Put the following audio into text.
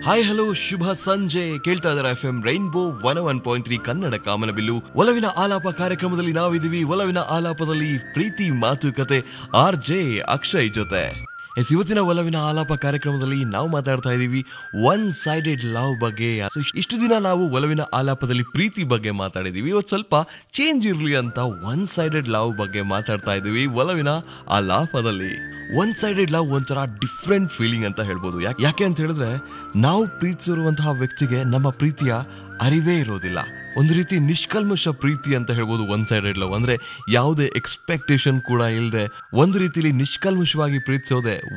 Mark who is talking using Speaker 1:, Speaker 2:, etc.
Speaker 1: hi hello ಶುಭ ಸಂಜೆ ಕೇಳ್ತಾ ಇದಾರೆ F M rainbow one one point three Kannada ಕಾಮನಬಿಲ್ಲು ಒಲವಿನ ಆಲಾಪ ಕಾರ್ಯಕ್ರಮದಲ್ಲಿ ನಾವಿದೀವಿ ಒಲವಿನ ಆಲಾಪದಲ್ಲಿ ಪ್ರೀತಿ ಮಾತುಕತೆ ಆರ್ ಜೆ ಅಕ್ಷಯ್ ಜೊತೆ ಎಸ್ ಇವತ್ತಿನ ಒಲವಿನ ಆಲಾಪ ಕಾರ್ಯಕ್ರಮದಲ್ಲಿ ನಾವು ಮಾತಾಡ್ತಾ ಇದೀವಿ ಒನ್ ಸೈಡೆಡ್ ಲವ್ ಬಗ್ಗೆ So, ಇಷ್ಟ್- ಇಷ್ಟು ದಿನ ನಾವು ಒಲವಿನ ಆಲಾಪದಲ್ಲಿ ಪ್ರೀತಿ ಬಗ್ಗೆ ಮಾತಾಡಿದೀವಿ ಇವತ್ತು ಸ್ವಲ್ಪ ಚೇಂಜ್ ಇರ್ಲಿ ಅಂತ ಒನ್ ಸೈಡೆಡ್ ಲವ್ ಬಗ್ಗೆ ಮಾತಾಡ್ತಾ ಇದೀವಿ ಒಲವಿನ ಆಲಾಪದಲ್ಲಿ ಒನ್ ಸೈಡೆಡ್ ಲವ್ ಒಂಥರ ಡಿಫ್ರೆಂಟ್ ಫೀಲಿಂಗ್ ಅಂತ ಹೇಳ್ಬೋದು ಯಾಕೆ ಯಾಕೆ ಅಂತ ಹೇಳಿದ್ರೆ ನಾವು ಪ್ರೀತಿಸಿರುವಂತಹ ವ್ಯಕ್ತಿಗೆ ನಮ್ಮ ಪ್ರೀತಿಯ ಅರಿವೇ ಇರೋದಿಲ್ಲ ಒಂದು ರೀತಿ ನಿಷ್ಕಲ್ಮಶ ಪ್ರೀತಿ ಅಂತ ಹೇಳ್ಬೋದು ಒನ್ ಸೈಡೆಡ್ ಲವ್ ಅಂದ್ರೆ ಯಾವುದೇ ಎಕ್ಸ್ಪೆಕ್ಟೇಷನ್ ಕೂಡ ಇಲ್ಲದೆ ಒಂದು ರೀತಿಲಿ ನಿಷ್ಕಲ್ಮಶವಾಗಿ ಪ್ರೀತಿಸೋದೆ